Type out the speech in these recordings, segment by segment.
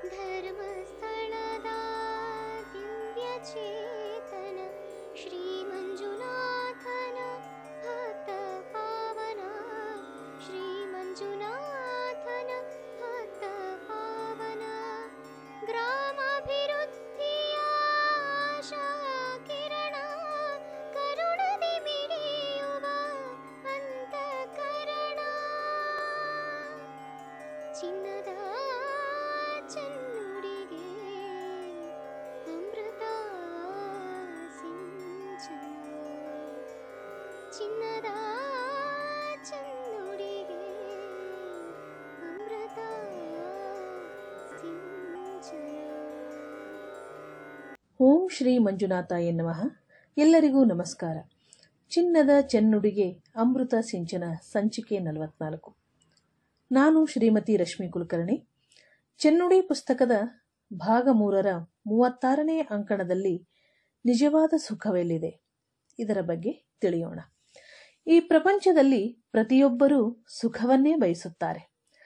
ಧರ್ಮಸ್ಥಳದ ದಿವ್ಯ ಚೇತನ ಶ್ರೀ ಮಂಜುನಾಥನ ಭಕ್ತ ಪಾವನ ಶ್ರೀ ಮಂಜುನಾಥನ ಭಕ್ತ ಪಾವನ ಗ್ರಾಮಾಭಿವೃದ್ಧಿಯ ಆಶಾ ಕಿರಣ ಕರುಣದಿ ಮಿಡಿಯುವ ಅಂತಃಕರಣ ಚಿನ್ನದ ಚೆನ್ನುಡಿಗೆ ಅಮೃತ ಸಿಂಚನ ಚಿನ್ನದ ಚೆನ್ನುಡಿಗೆ ಅಮೃತ ಸಿಂಚನ ಓಂ ಶ್ರೀ ಮಂಜುನಾಥ ಎನ್ನುವಹ ಎಲ್ಲರಿಗೂ ನಮಸ್ಕಾರ ಚಿನ್ನದ ಚೆನ್ನುಡಿಗೆ ಅಮೃತ ಸಿಂಚನ ಸಂಚಿಕೆ ನಲವತ್ನಾಲ್ಕು ನಾನು ಶ್ರೀಮತಿ ರಶ್ಮಿ ಕುಲಕರ್ಣಿ ಚೆನ್ನುಡಿ ಪುಸ್ತಕದ ಭಾಗ ಮೂರರ ಮೂವತ್ತಾರನೇ ಅಂಕಣದಲ್ಲಿ ನಿಜವಾದ ಸುಖವೆಲ್ಲಿದೆ ಇದರ ಬಗ್ಗೆ ತಿಳಿಯೋಣ ಈ ಪ್ರಪಂಚದಲ್ಲಿ ಪ್ರತಿಯೊಬ್ಬರೂ ಸುಖವನ್ನೇ ಬಯಸುತ್ತಾರೆ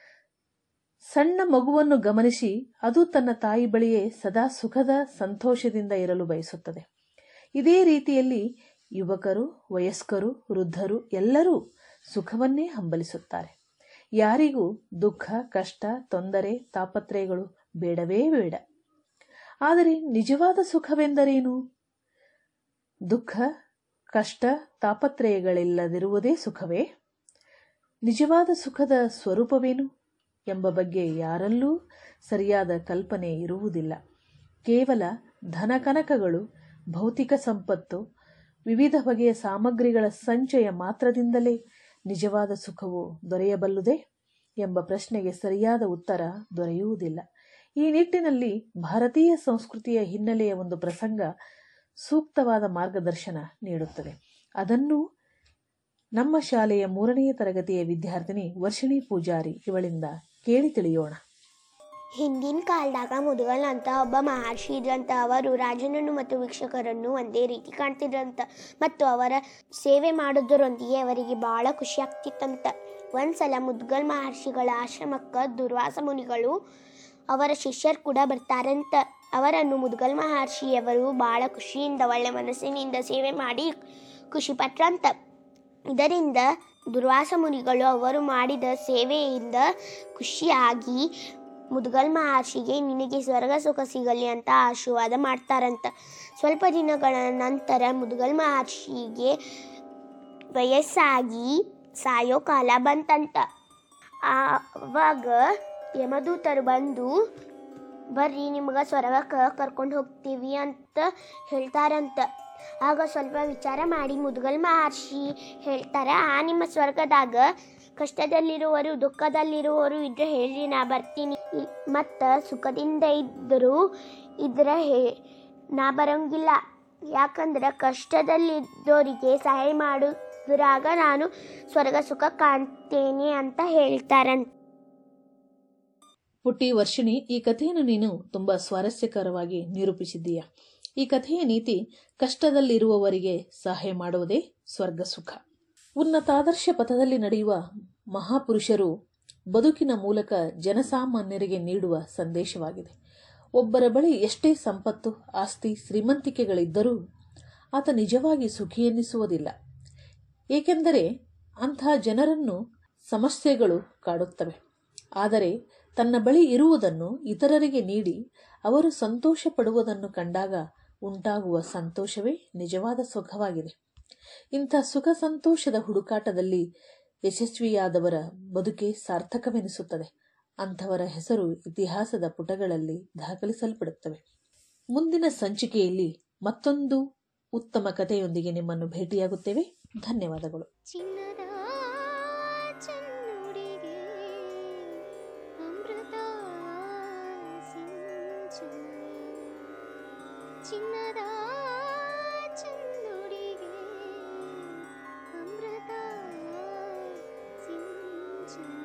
ಸಣ್ಣ ಮಗುವನ್ನು ಗಮನಿಸಿ ಅದು ತನ್ನ ತಾಯಿ ಬಳಿಯೇ ಸದಾ ಸುಖದ ಸಂತೋಷದಿಂದ ಇರಲು ಬಯಸುತ್ತದೆ ಇದೇ ರೀತಿಯಲ್ಲಿ ಯುವಕರು ವಯಸ್ಕರು ವೃದ್ಧರು ಎಲ್ಲರೂ ಸುಖವನ್ನೇ ಹಂಬಲಿಸುತ್ತಾರೆ ಯಾರಿಗೂ ದುಃಖ ಕಷ್ಟ ತೊಂದರೆ ತಾಪತ್ರಯಗಳು ಬೇಡವೇ ಬೇಡ ಆದರೆ ನಿಜವಾದ ಸುಖವೆಂದರೇನು ದುಃಖ ಕಷ್ಟ ತಾಪತ್ರಯಗಳಿಲ್ಲದಿರುವುದೇ ಸುಖವೇ ನಿಜವಾದ ಸುಖದ ಸ್ವರೂಪವೇನು ಎಂಬ ಬಗ್ಗೆ ಯಾರಲ್ಲೂ ಸರಿಯಾದ ಕಲ್ಪನೆ ಇರುವುದಿಲ್ಲ ಕೇವಲ ಧನಕನಕಗಳು ಭೌತಿಕ ಸಂಪತ್ತು ವಿವಿಧ ಬಗೆಯ ಸಾಮಗ್ರಿಗಳ ಸಂಚಯ ಮಾತ್ರದಿಂದಲೇ ನಿಜವಾದ ಸುಖವು ದೊರೆಯಬಲ್ಲುದೇ ಎಂಬ ಪ್ರಶ್ನೆಗೆ ಸರಿಯಾದ ಉತ್ತರ ದೊರೆಯುವುದಿಲ್ಲ ಈ ನಿಟ್ಟಿನಲ್ಲಿ ಭಾರತೀಯ ಸಂಸ್ಕೃತಿಯ ಹಿನ್ನೆಲೆಯ ಒಂದು ಪ್ರಸಂಗ ಸೂಕ್ತವಾದ ಮಾರ್ಗದರ್ಶನ ನೀಡುತ್ತದೆ ಅದನ್ನು ನಮ್ಮ ಶಾಲೆಯ ಮೂರನೆಯ ತರಗತಿಯ ವಿದ್ಯಾರ್ಥಿನಿ ವರ್ಷಿಣಿ ಪೂಜಾರಿ ಇವಳಿಂದ ಕೇಳಿ ತಿಳಿಯೋಣ ಹಿಂದಿನ ಕಾಲದಾಗ ಮುದುಗಲ್ ಅಂತ ಒಬ್ಬ ಮಹರ್ಷಿ ಇದ್ರಂತ ಅವರು ರಾಜನನ್ನು ಮತ್ತು ವೀಕ್ಷಕರನ್ನು ಒಂದೇ ರೀತಿ ಕಾಣ್ತಿದ್ರಂತ ಮತ್ತು ಅವರ ಸೇವೆ ಮಾಡೋದರೊಂದಿಗೆ ಅವರಿಗೆ ಬಹಳ ಖುಷಿ ಆಗ್ತಿತ್ತಂತ ಒಂದ್ಸಲ ಮುದ್ಗಲ್ ಮಹರ್ಷಿಗಳ ಆಶ್ರಮಕ್ಕೆ ದುರ್ವಾಸ ಮುನಿಗಳು ಅವರ ಶಿಷ್ಯರು ಕೂಡ ಬರ್ತಾರಂತ ಅವರನ್ನು ಮುದ್ಗಲ್ ಮಹರ್ಷಿಯವರು ಬಹಳ ಖುಷಿಯಿಂದ ಒಳ್ಳೆ ಮನಸ್ಸಿನಿಂದ ಸೇವೆ ಮಾಡಿ ಖುಷಿ ಪಟ್ರಂತ ಇದರಿಂದ ದುರ್ವಾಸ ಮುನಿಗಳು ಅವರು ಮಾಡಿದ ಸೇವೆಯಿಂದ ಖುಷಿಯಾಗಿ ಮುದ್ಗಲ್ ಮಹರ್ಷಿಗೆ ನಿನಗೆ ಸ್ವರ್ಗ ಸುಖ ಸಿಗಲಿ ಅಂತ ಆಶೀರ್ವಾದ ಮಾಡ್ತಾರಂತ ಸ್ವಲ್ಪ ದಿನಗಳ ನಂತರ ಮುದ್ಗಲ್ ಮಹರ್ಷಿಗೆ ವಯಸ್ಸಾಗಿ ಸಾಯೋ ಕಾಲ ಬಂತಂತ ಆವಾಗ ಯಮದೂತರು ಬಂದು ಬರ್ರಿ ನಿಮ್ಗೆ ಸ್ವರ್ಗಕ್ಕೆ ಕರ್ಕೊಂಡು ಹೋಗ್ತೀವಿ ಅಂತ ಹೇಳ್ತಾರಂತ ಆಗ ಸ್ವಲ್ಪ ವಿಚಾರ ಮಾಡಿ ಮುದ್ಗಲ್ ಮಹರ್ಷಿ ಹೇಳ್ತಾರೆ ಆ ನಿಮ್ಮ ಸ್ವರ್ಗದಾಗ ಕಷ್ಟದಲ್ಲಿರುವವರು ದುಃಖದಲ್ಲಿರುವವರು ಇದ್ರೆ ಹೇಳಿ ನಾ ಬರ್ತೀನಿ ಮತ್ತು ಸುಖದಿಂದ ಇದ್ದರೂ ಇದ್ರೆ ಹೇ ನಾ ಬರೋಂಗಿಲ್ಲ ಯಾಕಂದ್ರೆ ಕಷ್ಟದಲ್ಲಿದ್ದವರಿಗೆ ಸಹಾಯ ಮಾಡೋದ್ರಾಗ ನಾನು ಸ್ವರ್ಗ ಸುಖ ಕಾಣ್ತೇನೆ ಅಂತ ಹೇಳ್ತಾರಂತ ಪುಟ್ಟಿ ವರ್ಷಿಣಿ ಈ ಕಥೆಯನ್ನು ನೀನು ತುಂಬಾ ಸ್ವಾರಸ್ಯಕರವಾಗಿ ನಿರೂಪಿಸಿದ್ದೀಯ ಈ ಕಥೆಯ ನೀತಿ ಕಷ್ಟದಲ್ಲಿರುವವರಿಗೆ ಸಹಾಯ ಮಾಡುವುದೇ ಸ್ವರ್ಗ ಸುಖ ಉನ್ನತಾದರ್ಶ ಪಥದಲ್ಲಿ ನಡೆಯುವ ಮಹಾಪುರುಷರು ಬದುಕಿನ ಮೂಲಕ ಜನಸಾಮಾನ್ಯರಿಗೆ ನೀಡುವ ಸಂದೇಶವಾಗಿದೆ ಒಬ್ಬರ ಬಳಿ ಎಷ್ಟೇ ಸಂಪತ್ತು ಆಸ್ತಿ ಶ್ರೀಮಂತಿಕೆಗಳಿದ್ದರೂ ಆತ ನಿಜವಾಗಿ ಸುಖಿ ಎನ್ನಿಸುವುದಿಲ್ಲ ಏಕೆಂದರೆ ಅಂಥ ಜನರನ್ನು ಸಮಸ್ಯೆಗಳು ಕಾಡುತ್ತವೆ ಆದರೆ ತನ್ನ ಬಳಿ ಇರುವುದನ್ನು ಇತರರಿಗೆ ನೀಡಿ ಅವರು ಸಂತೋಷ ಪಡುವುದನ್ನು ಕಂಡಾಗ ಉಂಟಾಗುವ ಸಂತೋಷವೇ ನಿಜವಾದ ಸುಖವಾಗಿದೆ ಇಂಥ ಸುಖ ಸಂತೋಷದ ಹುಡುಕಾಟದಲ್ಲಿ ಯಶಸ್ವಿಯಾದವರ ಬದುಕೆ ಸಾರ್ಥಕವೆನಿಸುತ್ತದೆ ಅಂಥವರ ಹೆಸರು ಇತಿಹಾಸದ ಪುಟಗಳಲ್ಲಿ ದಾಖಲಿಸಲ್ಪಡುತ್ತವೆ ಮುಂದಿನ ಸಂಚಿಕೆಯಲ್ಲಿ ಮತ್ತೊಂದು ಉತ್ತಮ ಕಥೆಯೊಂದಿಗೆ ನಿಮ್ಮನ್ನು ಭೇಟಿಯಾಗುತ್ತೇವೆ ಧನ್ಯವಾದಗಳು ಚಿನ್ನದ ಚೆನ್ನುಡಿಗೆ ಅಮೃತ ಸಿಂಚನ ಚಿನ್ನದ ಚೆನ್ನುಡಿಗೆ ಅಮೃತ ಸಿಂಚನ